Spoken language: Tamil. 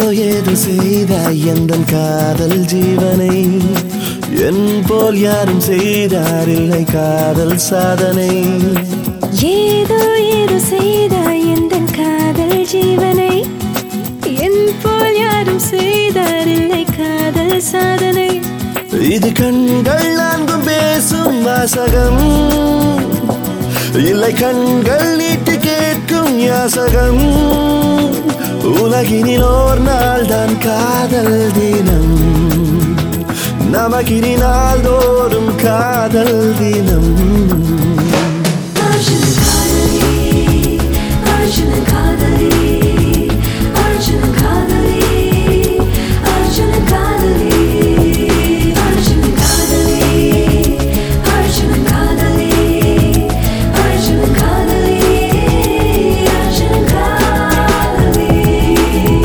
ஏதோ செய்தாய் எந்தன் காதல் ஜீவனை என் போல் யாரும் செய்தாரில்லை காதல் சாதனை ஏதோ ஏதோ செய்தாய் எந்தன் காதல் ஜீவனை என் போல் யாரும் செய்தாரில்லை காதல் சாதனை இது கண்கள் நான்கும் பேசும் வாசகம் இல்லை கண்கள் நீட்டு கேட்கும் யாசகம் உலகினில் ஓர் நாள் தான் காதல் தினம் நமக்கினி நாள்தோறும் காதல் தினம் ஆஷன காதலி ஆஷன காதலி